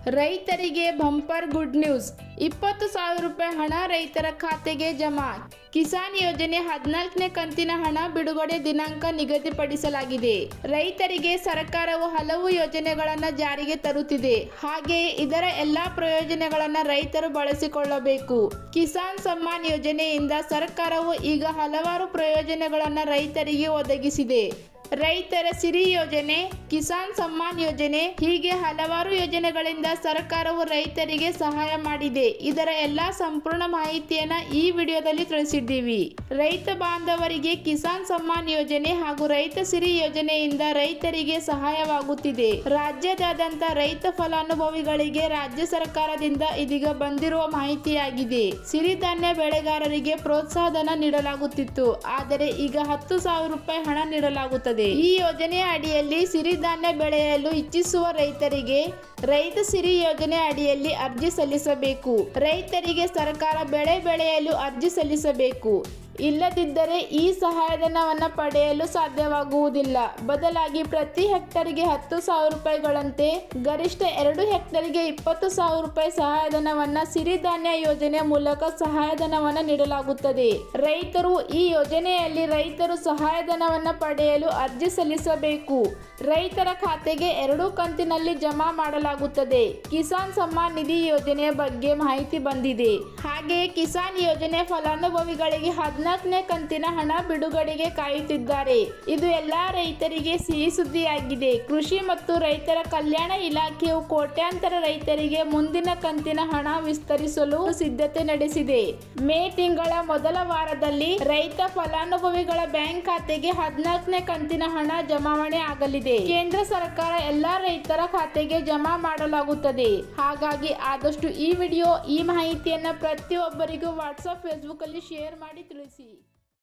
ರೈತರಿಗೆ bumper good news ಇಪ್ಪತ್ತು ಸಾವಿರ ರೂಪಾಯಿ ಹಣ ರೈತರ ಖಾತೆಗೆ ಜಮಾ ಕಿಸಾನ್ ಯೋಜನೆ ಹದಿನಾಲ್ಕನೇ ಕಂತಿನ ಹಣ ಬಿಡುಗಡೆ ದಿನಾಂಕ ನಿಗದಿಪಡಿಸಲಾಗಿದೆ ರೈತರಿಗೆ ಸರ್ಕಾರವು ಹಲವು ಯೋಜನೆಗಳನ್ನು ಜಾರಿಗೆ ತರುತ್ತಿದೆ ಹಾಗೆಯೇ ಇದರ ಎಲ್ಲಾ ಪ್ರಯೋಜನಗಳನ್ನು ರೈತರು ಬಳಸಿಕೊಳ್ಳಬೇಕು ಕಿಸಾನ್ ಸಮ್ಮಾನ್ ಯೋಜನೆಯಿಂದ ಸರ್ಕಾರವು ಈಗ ಹಲವಾರು ಪ್ರಯೋಜನಗಳನ್ನು ರೈತರಿಗೆ ಒದಗಿಸಿದೆ ರೈತರ ಸಿರಿ ಯೋಜನೆ ಕಿಸಾನ್ ಸಮ್ಮಾನ್ ಯೋಜನೆ ಹೀಗೆ ಹಲವಾರು ಯೋಜನೆಗಳಿಂದ ಸರ್ಕಾರವು ರೈತರಿಗೆ ಸಹಾಯ ಮಾಡಿದೆ ಇದರ ಎಲ್ಲಾ ಸಂಪೂರ್ಣ ಮಾಹಿತಿಯನ್ನ ಈ ವಿಡಿಯೋದಲ್ಲಿ ತಿಳಿಸಿದ್ದೀವಿ ರೈತ ಬಾಂಧವರಿಗೆ ಕಿಸಾನ್ ಸಮ್ಮಾನ್ ಯೋಜನೆ ಹಾಗೂ ರೈತ ಸಿರಿ ಯೋಜನೆಯಿಂದ ರೈತರಿಗೆ ಸಹಾಯವಾಗುತ್ತಿದೆ ರಾಜ್ಯದಾದ್ಯಂತ ರೈತ ಫಲಾನುಭವಿಗಳಿಗೆ ರಾಜ್ಯ ಸರ್ಕಾರದಿಂದ ಇದೀಗ ಬಂದಿರುವ ಮಾಹಿತಿಯಾಗಿದೆ ಸಿರಿಧಾನ್ಯ ಬೆಳೆಗಾರರಿಗೆ ಪ್ರೋತ್ಸಾಹಧನ ನೀಡಲಾಗುತ್ತಿತ್ತು ಆದರೆ ಈಗ ಹತ್ತು ಸಾವಿರ ರೂಪಾಯಿ ಹಣ ನೀಡಲಾಗುತ್ತದೆ ಈ ಯೋಜನೆಯ ಅಡಿಯಲ್ಲಿ ಸಿರಿಧಾನ್ಯ ಬೆಳೆಯಲು ಇಚ್ಛಿಸುವ ರೈತರಿಗೆ ರೈತ ಸಿರಿ ಯೋಜನೆ ಅಡಿಯಲ್ಲಿ ಅರ್ಜಿ ಸಲ್ಲಿಸಬೇಕು ರೈತರಿಗೆ ಸರ್ಕಾರ ಬೆಳೆ ಬೆಳೆಯಲು ಅರ್ಜಿ ಸಲ್ಲಿಸಬೇಕು ಇಲ್ಲದಿದ್ದರೆ ಈ ಸಹಾಯಧನವನ್ನು ಪಡೆಯಲು ಸಾಧ್ಯವಾಗುವುದಿಲ್ಲ ಬದಲಾಗಿ ಪ್ರತಿ ಹೆಕ್ಟರ್ಗೆ ಹತ್ತು ಸಾವಿರ ರೂಪಾಯಿಗಳಂತೆ ಗರಿಷ್ಠ ಎರಡು ಹೆಕ್ಟರ್ಗೆ ಇಪ್ಪತ್ತು ಸಾವಿರ ರೂಪಾಯಿ ಸಹಾಯಧನವನ್ನ ಸಿರಿಧಾನ್ಯ ಯೋಜನೆ ಮೂಲಕ ಸಹಾಯಧನವನ್ನ ನೀಡಲಾಗುತ್ತದೆ ರೈತರು ಈ ಯೋಜನೆಯಲ್ಲಿ ರೈತರು ಸಹಾಯಧನವನ್ನ ಪಡೆಯಲು ಅರ್ಜಿ ಸಲ್ಲಿಸಬೇಕು ರೈತರ ಖಾತೆಗೆ ಎರಡು ಕಂತಿನಲ್ಲಿ ಜಮಾ ಮಾಡಲಾಗುತ್ತದೆ ಕಿಸಾನ್ ಸಮ್ಮಾನ್ ನಿಧಿ ಯೋಜನೆಯ ಬಗ್ಗೆ ಮಾಹಿತಿ ಬಂದಿದೆ ಹಾಗೆಯೇ ಕಿಸಾನ್ ಯೋಜನೆ ಫಲಾನುಭವಿಗಳಿಗೆ ಹದಿನಾಲ್ಕನೇ ಕಂತಿನ ಹಣ ಬಿಡುಗಡೆಗೆ ಕಾಯುತ್ತಿದ್ದಾರೆ ಇದು ಎಲ್ಲಾ ರೈತರಿಗೆ ಸಿಹಿ ಸುದ್ದಿಯಾಗಿದೆ ಕೃಷಿ ಮತ್ತು ರೈತರ ಕಲ್ಯಾಣ ಇಲಾಖೆಯು ಕೋಟ್ಯಾಂತರ ರೈತರಿಗೆ ಮುಂದಿನ ಕಂತಿನ ಹಣ ವಿಸ್ತರಿಸಲು ಸಿದ್ಧತೆ ನಡೆಸಿದೆ ಮೇ ತಿಂಗಳ ಮೊದಲ ವಾರದಲ್ಲಿ ರೈತ ಫಲಾನುಭವಿಗಳ ಬ್ಯಾಂಕ್ ಖಾತೆಗೆ ಹದಿನಾಲ್ಕನೇ ಕಂತಿನ ಹಣ ಜಮಾವಣೆ ಆಗಲಿದೆ ಕೇಂದ್ರ ಸರ್ಕಾರ ಎಲ್ಲಾ ರೈತರ ಖಾತೆಗೆ ಜಮಾ ಮಾಡಲಾಗುತ್ತದೆ ಹಾಗಾಗಿ ಆದಷ್ಟು ಈ ವಿಡಿಯೋ ಈ ಮಾಹಿತಿಯನ್ನ ಪ್ರತಿಯೊಬ್ಬರಿಗೂ ವಾಟ್ಸಪ್ ಫೇಸ್ಬುಕ್ ಅಲ್ಲಿ ಶೇರ್ ಮಾಡಿ ತಿಳಿಸಿ